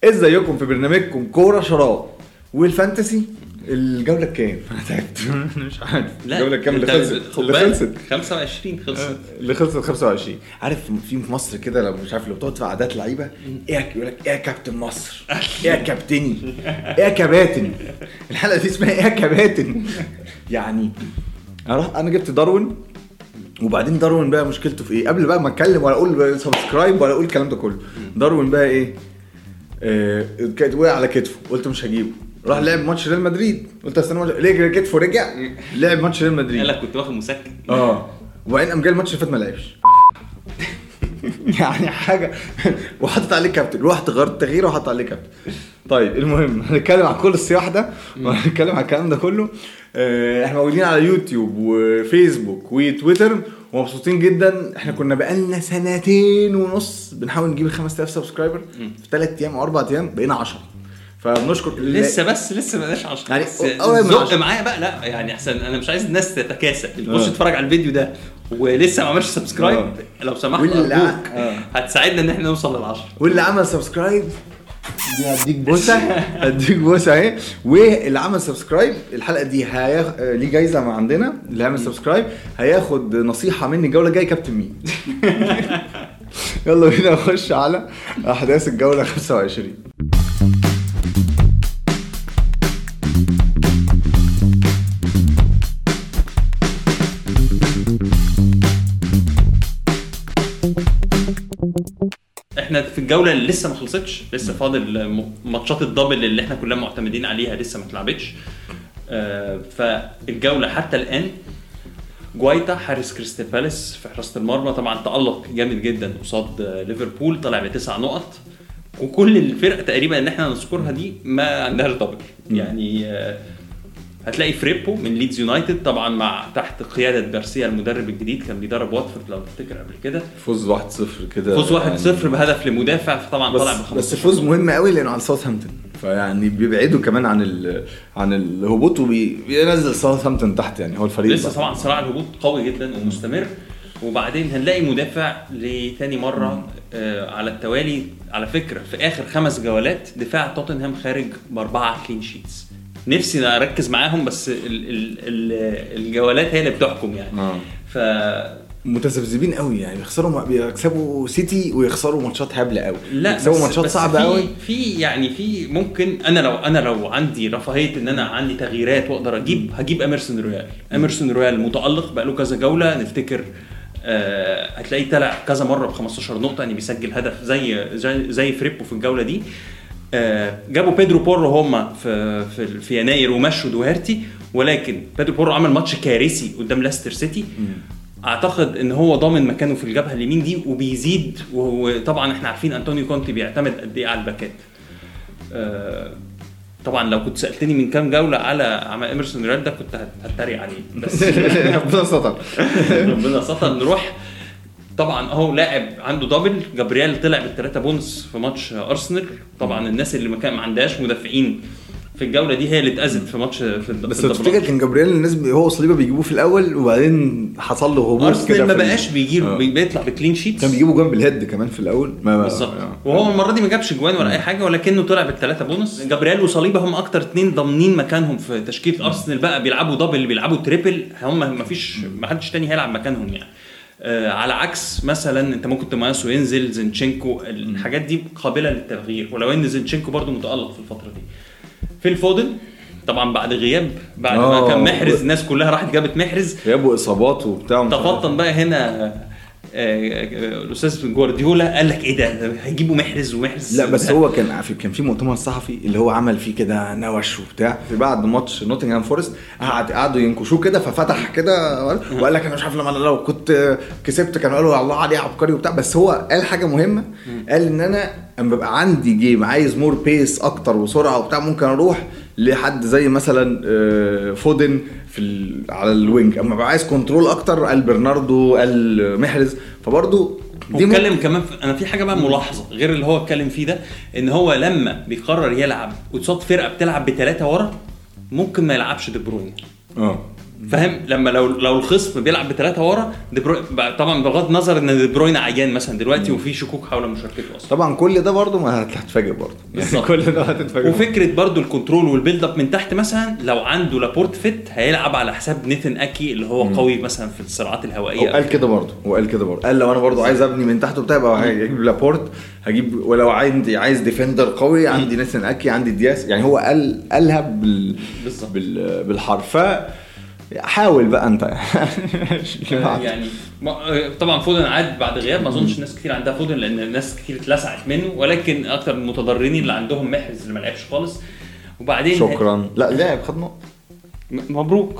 ازيكم في برنامجكم كوره شراب والفانتسي الجوله الكام؟ انا تعبت مش عارف الجوله الكام اللي أنت خلصت خد اللي بالك، خلصت 25 خلصت اللي خلصت 25 عارف في في مصر كده لو مش عارف لو بتقعد في قعدات لعيبه ايه يا- يقول لك ايه يا كابتن مصر ايه يا كابتني ايه يا كباتن الحلقه دي اسمها ايه يا كباتن يعني انا رحت انا جبت داروين وبعدين داروين بقى مشكلته في ايه قبل بقى ما اتكلم ولا اقول سبسكرايب ولا اقول الكلام ده كله داروين بقى ايه آه، كانت وقع على كتفه قلت مش هجيبه راح لعب ماتش ريال مدريد قلت استنى ماتش ليه كتفه رجع لعب ماتش ريال مدريد قال لك كنت واخد مسكن اه وبعدين قام جاي الماتش اللي فات ما لعبش يعني حاجه وحطت عليه كابتن رحت غيرت تغيير وحط عليه كابتن طيب المهم هنتكلم عن كل الصياح ده وهنتكلم عن الكلام ده كله آه، احنا موجودين على يوتيوب وفيسبوك وتويتر ومبسوطين جدا احنا كنا بقالنا سنتين ونص بنحاول نجيب ال 5000 سبسكرايبر في ثلاث ايام او اربع ايام بقينا 10 فبنشكر لسه بس لسه ما بقاش 10 يعني بس قريب من زق 10. معايا بقى لا يعني احسن انا مش عايز الناس تتكاسل اللي آه. يخش يتفرج على الفيديو ده ولسه ما عملش سبسكرايب آه. لو سمحت واللي ارجوك آه. هتساعدنا ان احنا نوصل لل 10 واللي عمل سبسكرايب دي هديك بوسه هديك بوسه اهي واللي عمل سبسكرايب الحلقه دي هياخ... آه، ليه جايزه مع عندنا اللي عمل سبسكرايب هياخد نصيحه مني الجوله الجايه كابتن مين يلا بينا نخش على احداث الجوله 25 احنا في الجوله اللي لسه ما خلصتش لسه فاضل م- ماتشات الدبل اللي احنا كلنا معتمدين عليها لسه ما اتلعبتش آه، فالجوله حتى الان جوايتا حارس كريستال بالاس في حراسه المرمى طبعا تالق جامد جدا قصاد آه، ليفربول طلع بتسع نقط وكل الفرق تقريبا اللي احنا نذكرها دي ما عندهاش دبل يعني آه، هتلاقي فريبو من ليدز يونايتد طبعا مع تحت قياده جارسيا المدرب الجديد كان بيدرب واتفورد لو تفتكر قبل كده فوز 1-0 كده فوز 1-0 يعني بهدف لمدافع فطبعا طلع ب بس 15 بس فوز مهم قوي لانه على ساوثهامبتون فيعني بيبعدوا كمان عن ال... عن الهبوط وبينزل ساوثهامبتون تحت يعني هو الفريق لسه بقى. طبعا صراع الهبوط قوي جدا ومستمر وبعدين هنلاقي مدافع لتاني مره آه على التوالي على فكره في اخر خمس جولات دفاع توتنهام خارج باربعه كلين شيتس نفسي اركز معاهم بس ال ال ال الجولات هي اللي بتحكم يعني اه ف متذبذبين قوي يعني بيخسروا بيكسبوا سيتي ويخسروا ماتشات هبله قوي لا بيكسبوا بس ماتشات بس صعبه في- قوي في يعني في ممكن انا لو انا لو عندي رفاهيه ان انا عندي تغييرات واقدر اجيب هجيب اميرسون رويال اميرسون رويال متالق بقى له كذا جوله نفتكر آه هتلاقيه طلع كذا مره ب 15 نقطه يعني بيسجل هدف زي زي, زي فريبو في الجوله دي آه جابوا بيدرو بورو هما في في, في يناير ومشوا دوهرتي ولكن بيدرو بورو عمل ماتش كارثي قدام لاستر سيتي اعتقد ان هو ضامن مكانه في الجبهه اليمين دي وبيزيد وطبعا احنا عارفين انطونيو كونتي بيعتمد قد ايه على الباكات آه، طبعا لو كنت سالتني من كام جوله على على ايمرسون ريال ده كنت هت- هتريق عليه بس ربنا ستر ربنا ستر نروح طبعا اهو لاعب عنده دبل جابرييل طلع بالثلاثه بونس في ماتش ارسنال طبعا الناس اللي ما كان ما عندهاش مدافعين في الجوله دي هي اللي اتاذت في ماتش في الد- بس في لو تفتكر الدبلات. كان جابرييل الناس بي- هو وصليبه بيجيبوه في الاول وبعدين حصل له هبوط ارسنال ما في ال- بقاش بيجي آه. بي- بيطلع بكلين شيتس كان بيجيبوا جنب الهيد كمان في الاول ما بالظبط آه. وهو المره دي ما جابش جوان ولا اي حاجه ولكنه طلع بالثلاثه بونص جابرييل وصليبه هم اكتر اتنين ضامنين مكانهم في تشكيله ارسنال بقى بيلعبوا دبل بيلعبوا تريبل هم ما فيش ما حدش تاني هيلعب مكانهم يعني آه على عكس مثلا انت ممكن تماسو ينزل زينشينكو الحاجات دي قابله للتغيير ولو ان زينشينكو برضو متالق في الفتره دي في الفودن طبعا بعد غياب بعد ما آه. كان محرز الناس كلها راحت جابت محرز جابوا اصابات وبتاع ومش عارف تفطن بقى هنا آه، آه، الاستاذ جوارديولا قال لك ايه ده ده هيجيبوا محرز ومحرز لا بس هو كان في كان في مؤتمر صحفي اللي هو عمل فيه كده نوش وبتاع في بعد ماتش نوتنغهام فورست قعد قعدوا ينكشوه كده ففتح كده وقال لك انا مش عارف لما انا لو كنت كسبت كانوا قالوا الله عليه عبقري وبتاع بس هو قال حاجه مهمه قال ان انا اما ببقى عندي جيم عايز مور بيس اكتر وسرعه وبتاع ممكن اروح لحد زي مثلا آه، فودن في ال- على الوينج اما ببقى عايز كنترول اكتر قال برناردو قال محرز فبرضه دي ممكن- واتكلم كمان في انا في حاجه بقى ملاحظه غير اللي هو اتكلم فيه ده ان هو لما بيقرر يلعب قصاد فرقه بتلعب بثلاثه ورا ممكن ما يلعبش دي بروين اه فاهم لما لو لو الخصم بيلعب بثلاثه ورا دي بروي طبعا بغض النظر ان دي بروين عيان مثلا دلوقتي وفي شكوك حول مشاركته اصلا طبعا كل ده برضه ما هت- هتتفاجئ برضه يعني بالظبط. كل ده هتتفاجئ وفكره برضو الكنترول والبيلد اب من تحت مثلا لو عنده لابورت فيت هيلعب على حساب نيثن اكي اللي هو قوي مثلا في الصراعات هو الهوائيه قال كده برضه هو قال كده برضه قال لو انا برضه عايز ابني من تحت وبتاع يبقى هجيب لابورت هجيب ولو عندي عايز ديفندر قوي عندي ناثن اكي عندي دياس يعني هو قال قالها بال بالظبط. بال بالحرف ف حاول بقى انت يعني ما- طبعا فودن عاد بعد غياب ما اظنش ناس كتير عندها فودن لان ناس كتير اتلسعت منه ولكن اكتر المتضررين اللي عندهم محرز اللي ما لعبش خالص وبعدين شكرا لا لعب خد نقطه م- مبروك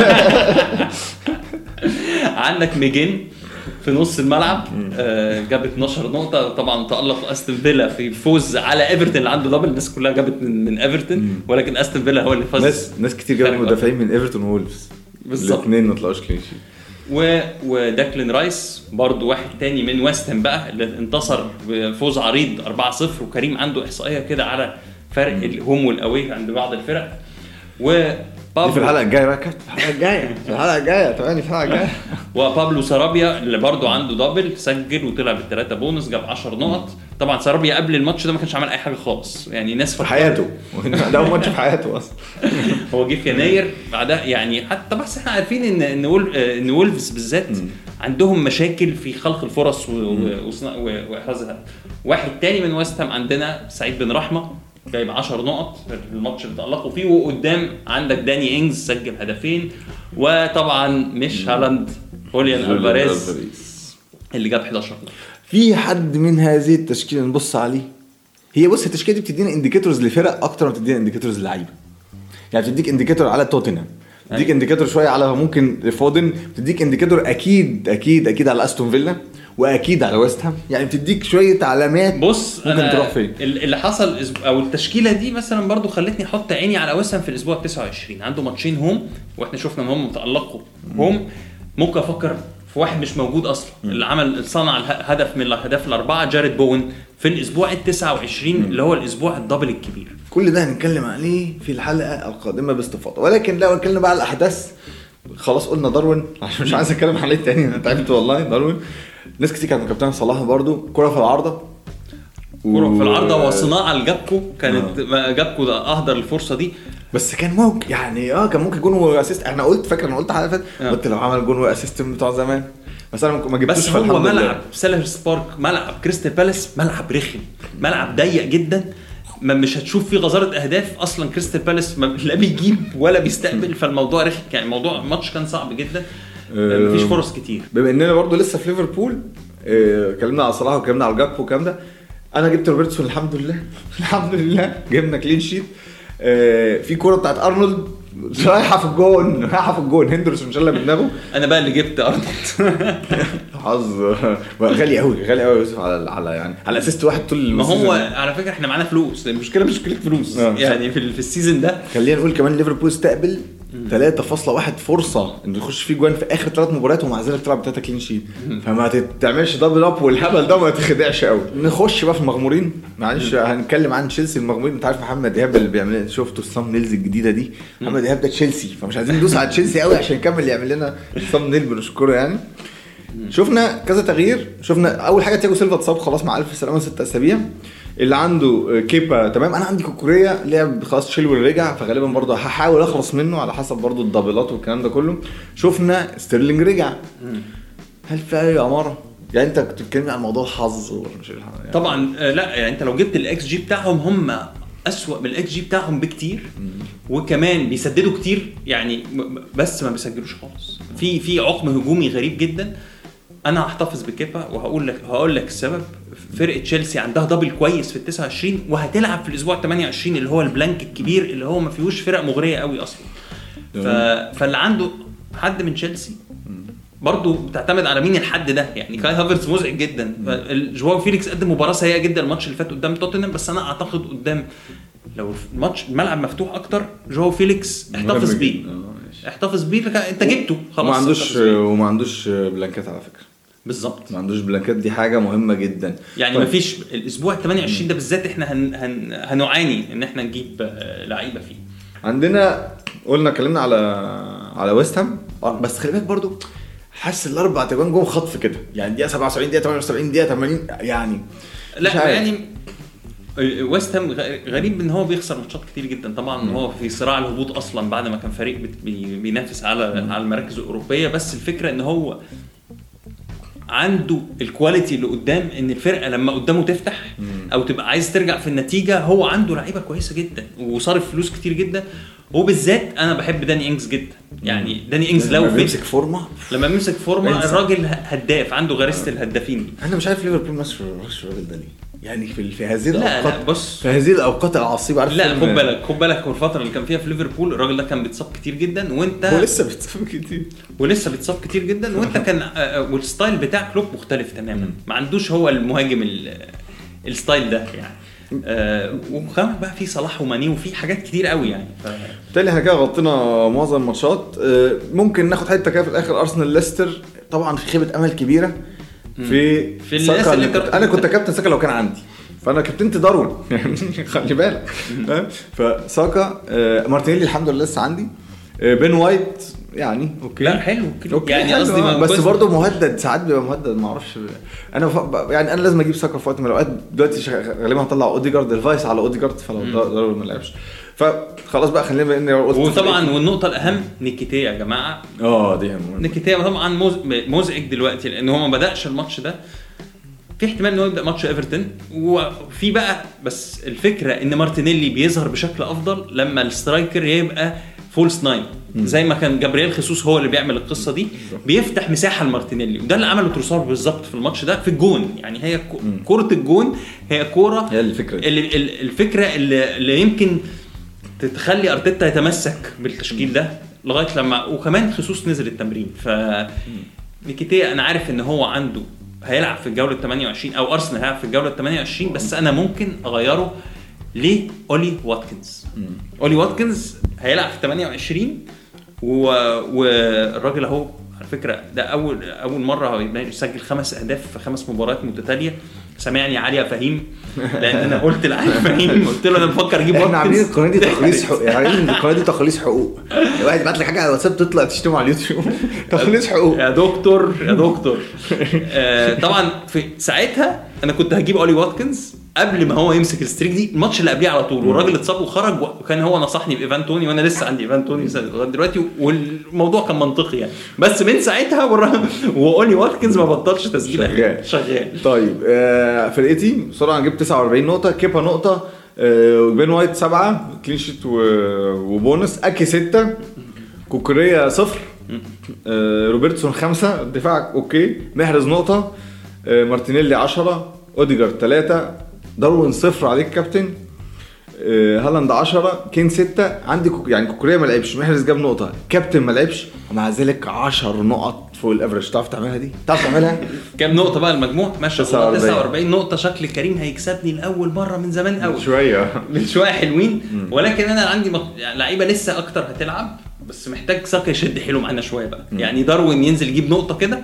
عندك ميجن في نص الملعب آه جاب 12 نقطة طبعا تألق استون فيلا في فوز على ايفرتون اللي عنده دبل الناس كلها جابت من, من ايفرتون ولكن استون فيلا هو اللي فاز ناس ناس كتير جابوا فرق مدافعين من ايفرتون وولفز بالظبط. الاثنين ما طلعوش كلين شيت و... وداكلين رايس برضو واحد تاني من ويست هام بقى اللي انتصر بفوز عريض 4-0 وكريم عنده احصائيه كده على فرق الهوم والاوي عند بعض الفرق دي في وبابلو الحلقه الجايه بقى كابتن الحلقه الجايه في الحلقه الجايه تابعني في الحلقه الجايه وبابلو سارابيا اللي برضو عنده دبل سجل وطلع بالثلاثه بونص جاب 10 نقط طبعا سارابيا قبل الماتش ده ما كانش عمل اي حاجه خالص يعني ناس في فكرت- حياته ده اول ماتش في حياته اصلا هو جه في يناير بعدها يعني حتى بس احنا عارفين ان ان وول- آه، ان وولفز بالذات عندهم مشاكل في خلق الفرص و- و- وصنا- و- واحرازها واحد تاني من ويست هام عندنا سعيد بن رحمه جايب 10 نقط في الماتش اللي تألقوا فيه وقدام عندك داني انجز سجل هدفين وطبعا مش هالاند هوليان الفاريز اللي جاب 11 نقطه في حد من هذه التشكيله نبص عليه هي بص التشكيله دي بتدينا انديكيتورز لفرق اكتر ما بتدينا انديكيتورز للعيبه يعني بتديك انديكيتور على توتنهام بتديك أيوة. انديكيتور شويه على ممكن فودن بتديك انديكيتور اكيد اكيد اكيد على استون فيلا واكيد على ويست هام يعني بتديك شويه علامات بص ممكن أنا تروح فين ال- اللي حصل أسب- او التشكيله دي مثلا برضو خلتني احط عيني على وسام في الاسبوع 29 عنده ماتشين هوم واحنا شفنا ان هم تالقوا هوم ممكن افكر في واحد مش موجود اصلا اللي عمل صنع اله- هدف من الاهداف الاربعه جاريد بوين في الاسبوع ال 29 اللي هو الاسبوع الدبل الكبير كل ده هنتكلم عليه في الحلقه القادمه باستفاضه ولكن لو اتكلمنا بقى على الاحداث خلاص قلنا داروين عشان مش عايز اتكلم عليه تاني انا تعبت والله داروين ناس كتير كانت مكابتنه صلاح برضو كره في العارضه كرة و- في العارضه وصناعه لجابكو كانت ما جابكو ده اهدر الفرصه دي بس كان ممكن يعني اه كان ممكن جون واسيست احنا قلت فاكر انا قلت حلقه فاتت آه. قلت لو عمل جون واسيست بتوع زمان بس انا ما جبتوش بس هو فالحمد لله. ملعب سيلهرز بارك ملعب كريستال بالاس ملعب رخم ملعب ضيق جدا ما مش هتشوف فيه غزاره اهداف اصلا كريستال بالاس ما- لا بيجيب ولا بيستقبل فالموضوع رخم يعني الموضوع الماتش كان صعب جدا آه. مفيش فرص كتير بما اننا برضو لسه في ليفربول آه، اتكلمنا على صلاح واتكلمنا على جاكبو والكلام ده انا جبت روبرتسون الحمد لله الحمد لله جبنا كلين شيت آه، في كوره بتاعت ارنولد رايحه في الجون رايحه في الجون هندرسون شالها بدماغه انا بقى اللي جبت ارنولد حظ غالي قوي غالي قوي يا يوسف على على يعني على اسيست واحد طول ما السيزون. هو على فكره احنا معانا فلوس المشكله مش مشكله فلوس آه. يعني في, ال- في السيزون ده خلينا نقول كمان ليفربول استقبل 3.1 فرصه انه يخش فيه جوان في اخر ثلاث مباريات ومع ذلك طلع بثلاثه كلين شيت فما تعملش دبل اب والهبل ده ما تخدعش قوي نخش بقى في المغمورين معلش هنتكلم عن تشيلسي المغمورين انت عارف محمد ايهاب اللي بيعمل شفتوا الصم نيلز الجديده دي محمد ايهاب ده تشيلسي فمش عايزين ندوس على تشيلسي قوي عشان يكمل يعمل لنا الصم نيل بنشكره يعني شفنا كذا تغيير شفنا اول حاجه تياجو سيلفا اتصاب خلاص مع الف سلامه ست اسابيع اللي عنده كيبا تمام انا عندي كوكوريا لعب خلاص تشيلويل رجع فغالبا برضه هحاول اخلص منه على حسب برضه الدبلات والكلام ده كله شفنا ستيرلينج رجع هل في اي اماره يعني انت كنت بتتكلم عن موضوع حظ ولا مش الحظ يعني طبعا آه، لا يعني انت لو جبت الاكس جي بتاعهم هم اسوأ من الاكس جي بتاعهم بكتير وكمان بيسددوا كتير يعني م- م- بس ما بيسجلوش خالص في في عقم هجومي غريب جدا انا هحتفظ بكيبا وهقول لك هقول لك السبب فرقه تشيلسي عندها دبل كويس في ال 29 وهتلعب في الاسبوع 28 اللي هو البلانك الكبير اللي هو ما فيهوش فرق مغريه قوي اصلا ف... فاللي عنده حد من تشيلسي برضه بتعتمد على مين الحد ده يعني كاي هافرتز مزعج جدا جواو فيليكس قدم مباراه سيئه جدا الماتش اللي فات قدام توتنهام بس انا اعتقد قدام لو الماتش الملعب مفتوح اكتر جواو فيليكس احتفظ مهم بيه جداً. آه، ماشي. احتفظ بيه لك انت جبته خلاص وما عندوش احتفظ بيه. وما عندوش بلانكات على فكره بالظبط ما عندوش بلانكات دي حاجه مهمه جدا يعني طيب. مفيش الاسبوع 28 ده بالذات احنا هن هن هنعاني ان احنا نجيب آه، لعيبه فيه عندنا قلنا اتكلمنا على على ويست هام آه، بس خلي بالك برضو حاسس الاربع تجوان جم خطف كده يعني دقيقه 77 دقيقه 78 دقيقه 80 يعني مش لا عارف. يعني ويست هام غ- غريب ان هو بيخسر ماتشات كتير جدا طبعا هو في صراع الهبوط اصلا بعد ما كان فريق بت- بي- بينافس على على المراكز الاوروبيه بس الفكره ان هو عنده الكواليتي اللي قدام ان الفرقه لما قدامه تفتح او تبقى عايز ترجع في النتيجه هو عنده لعيبه كويسه جدا وصارف فلوس كتير جدا وبالذات انا بحب داني انجز جدا يعني داني انجز لو لما في بيمسك فورمه لما بيمسك فورمه بينسى. الراجل هداف عنده غريزه الهدافين دي انا مش عارف ليفربول ما رشش الراجل ده ليه يعني في في هذه لا، الاوقات لا، بص. في هذه الاوقات العصيبه عارف لا فيلم- خد بالك خد بالك هو الفتره اللي كان فيها في ليفربول الراجل ده كان بيتصاب كتير جدا وانت هو لسه بيتصاب كتير ولسه بيتصاب كتير جدا وانت كان آه، آه، والستايل بتاع كلوب مختلف تماما ما عندوش هو المهاجم ال- الستايل ده يعني آه وكمان بقى في صلاح وماني وفي حاجات كتير قوي يعني ف... بالتالي احنا كده غطينا معظم الماتشات آه، ممكن ناخد حته كده في الاخر ارسنال ليستر طبعا في خيبه امل كبيره في في ساكا الناس اللي اللي كنت كانت- انا كنت كابتن ساكا لو كان عندي فانا كابتنت داروين يعني خلي بالك فاهم؟ فساكا آه، مارتينيلي الحمد لله لسه عندي آه، بين وايت يعني اوكي لا حلو اوكي يعني حلو، قصدي آه، ما- بس كويس. برضه مهدد ساعات بيبقى مهدد ما اعرفش انا ف... يعني انا لازم اجيب ساكا في وقت من الاوقات دلوقتي شغ- غالبا هطلع اوديجارد الفايس على اوديجارد فلو ضروري ما لعبش فخلاص بقى خلينا بما اني قلت وطبعا والنقطه الاهم نيكيتيا يا جماعه اه دي مهمة. نيكيتيا طبعا موز- مزعج دلوقتي لان هو ما بداش الماتش ده في احتمال ان هو يبدا ماتش ايفرتون وفي بقى بس الفكره ان مارتينيلي بيظهر بشكل افضل لما السترايكر يبقى فولس ناين زي ما كان جابرييل خيسوس هو اللي بيعمل القصه دي بيفتح مساحه لمارتينيلي وده اللي عمله تروسار بالظبط في الماتش ده في الجون يعني هي كو- كره الجون هي كوره هي الفكرة دي. اللي ال- الفكره اللي, اللي يمكن تخلي ارتيتا يتمسك بالتشكيل ده لغايه لما وكمان خصوص نزل التمرين ف نيكيتيا انا عارف ان هو عنده هيلعب في الجوله 28 او ارسنال هيلعب في الجوله 28 بس انا ممكن اغيره لاولي واتكنز اولي واتكنز هيلعب في 28 و... والراجل اهو على فكره ده اول اول مره هو يبقى يسجل خمس اهداف في خمس مباريات متتاليه سامعني علي يا فهيم لان انا قلت لعلي فهيم قلت له انا بفكر اجيب احنا عاملين واتكنز. القناه دي تخليص حقوق يعني عاملين القناه دي تخليص حقوق واحد يبعت لك حاجه على الواتساب تطلع تشتمه على اليوتيوب تخليص حقوق يا دكتور يا دكتور آه طبعا في ساعتها انا كنت هجيب اولي واتكنز قبل ما هو يمسك الستريك دي الماتش اللي قبليه على طول والراجل اتصاب وخرج وكان هو نصحني بايفان توني وانا لسه عندي ايفان توني لغايه دلوقتي والموضوع كان منطقي يعني بس من ساعتها والر- واولي واتكنز ما بطلش تسجيل شغال. شغال طيب آه فرقتي بسرعه جبت 49 نقطه كيبا نقطه آه بين وايت سبعه كلين شيت و- وبونس اكي سته كوكوريا صفر آه روبرتسون خمسه دفاعك اوكي محرز نقطه آه مارتينيلي 10 اوديجارد 3 داروين صفر عليك كابتن آه، هالاند 10 كين 6 عندي كوك يعني كوكوريا ما لعبش محرز جاب نقطه كابتن ما لعبش ومع ذلك 10 نقط فوق الافرج تعرف تعملها دي؟ تعرف تعملها؟ كام نقطة بقى المجموع؟ ما شاء الله 49. 49 نقطة شكل كريم هيكسبني لأول مرة من زمان قوي شويه من شويه حلوين ولكن انا عندي مط... يعني لعيبه لسه اكتر هتلعب بس محتاج ساكا يشد حيله معانا شويه بقى يعني داروين ينزل يجيب نقطه كده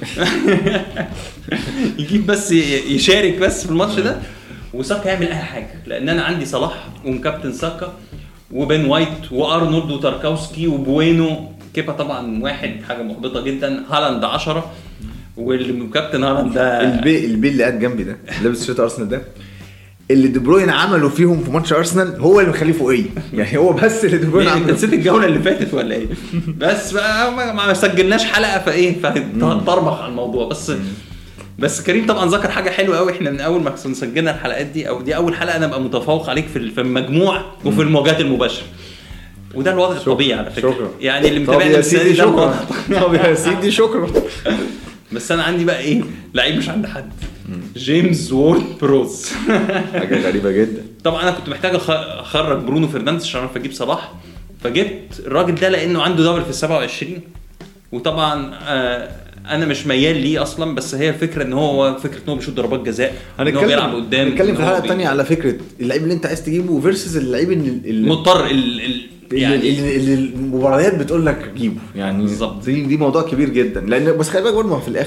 يجيب بس ي- يشارك بس في الماتش ده وساكا يعمل اي حاجه لان انا عندي صلاح ومكابتن ساكا وبين وايت وارنولد وتاركوسكي وبوينو كيبا طبعا واحد حاجه محبطه جدا هالاند 10 والكابتن هالاند ده البي البي اللي قاعد جنبي ده لابس شيرت ارسنال ده اللي دي بروين عمله فيهم في ماتش ارسنال هو اللي مخليه فوقيه يعني هو بس اللي دي بروين إيه، انت عمله نسيت الجوله اللي فاتت ولا ايه؟ بس بقى ما, ما سجلناش حلقه فايه فطربخ على الموضوع بس بس كريم طبعا ذكر حاجه حلوه قوي احنا من اول ما سجلنا الحلقات دي او دي اول حلقه انا ابقى متفوق عليك في في المجموع وفي المواجهات المباشره وده الوضع الطبيعي على فكره شكرا يعني اللي طب متابعني يا السنه سيدي دي ده الوضع شكرا طب يا سيدي شكرا بس انا عندي بقى ايه لعيب مش عند حد جيمس وورد بروز حاجه غريبه جدا طبعا انا كنت محتاج أخ- اخرج برونو فرنانديز عشان اعرف اجيب صلاح فجبت الراجل ده لانه عنده دبل في ال 27 وطبعا آه انا مش ميال ليه اصلا بس هي الفكره ان هو فكره ان هو بيشوط ضربات جزاء ان هو بيلعب قدام هنتكلم إن في هو الحلقه بي- الثانيه على فكره اللعيب اللي انت عايز تجيبه فيرسز اللعيب اللي اللي مضطر ال ال يعني يعني اللي, اللي المباريات بتقول لك جيبه يعني بالظبط. دي دي موضوع كبير جدا لان بس خلي بالك برضه في الاخر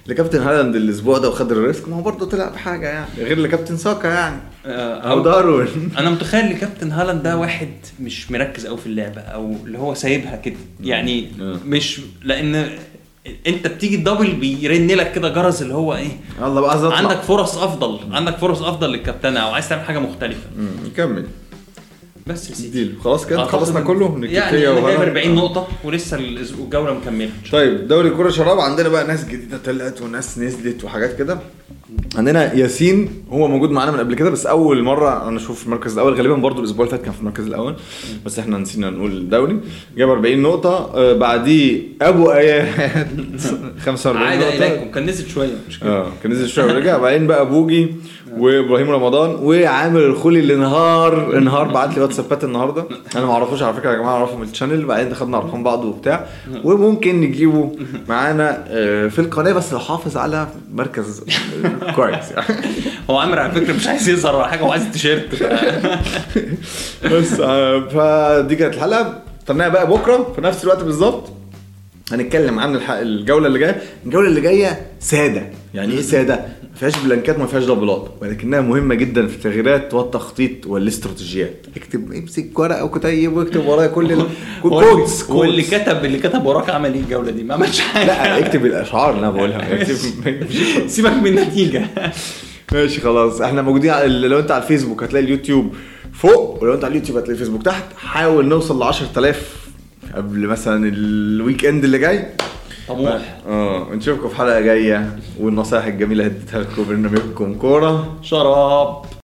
لكابتن هالاند الاسبوع ده وخد الريسك ما هو برضه طلع بحاجه يعني غير لكابتن ساكا يعني آه، او داروين انا متخيل كابتن هالاند ده واحد مش مركز قوي في اللعبه او اللي هو سايبها كده يعني آه. مش لان انت بتيجي الدبل بيرن لك كده جرس اللي هو ايه الله بقى عايز اطلع عندك فرص افضل عندك فرص افضل للكابتنه او عايز تعمل حاجه مختلفه مم، نكمل بس يا سيدي ديل خلاص كده أعتقد خلصنا إن- كله يعني نكتيكية انا جايب وهالاند. 40 نقطه ولسه الأسبوع- الجوله مكمله طيب دوري كرة شراب عندنا بقى ناس جديدة طلعت وناس نزلت وحاجات كده عندنا ياسين هو موجود معانا من قبل كده بس اول مره انا اشوف في المركز الاول غالبا برضو الاسبوع اللي فات كان في المركز الاول بس احنا نسينا نقول الدوري جاب 40 نقطه آه بعديه ابو ايات 45 عاد نقطه اليكم كان نزل شويه مش كده اه كان نزل شويه ورجع بعدين بقى بوجي وابراهيم رمضان وعامر الخولي اللي انهار انهار بعت لي واتسابات النهارده انا ما اعرفوش على فكره يا جماعه اعرفهم من الشانل بعدين خدنا ارقام بعض وبتاع وممكن نجيبه معانا آه، في القناه بس لو حافظ على مركز آه، كويس يعني هو عامر على فكره مش عايز يظهر ولا حاجه هو عايز التيشيرت بس آه، فدي كانت الحلقه استناها بقى بكره في نفس الوقت بالظبط هنتكلم عن الح- الجوله اللي جايه الجوله اللي جايه ساده يعني ايه ساده ما فيهاش بلانكات ما فيهاش دبلات ولكنها مهمه جدا في التغييرات والتخطيط والاستراتيجيات اكتب امسك ورقه وكتيب واكتب ورايا كل ال- كودز هو اللي كودز. كتب اللي كتب وراك عمل ايه الجوله دي ما عملش حاجه لا اكتب الاشعار اللي انا بقولها اكتب سيبك من النتيجه ماشي خلاص احنا موجودين على- لو انت على الفيسبوك هتلاقي اليوتيوب فوق ولو انت على اليوتيوب هتلاقي الفيسبوك تحت حاول نوصل ل 10000 قبل مثلا الويك اند اللي جاي طموح اه ونشوفكم في حلقه جايه والنصائح الجميله اللي اديتها لكم برنامجكم كوره شراب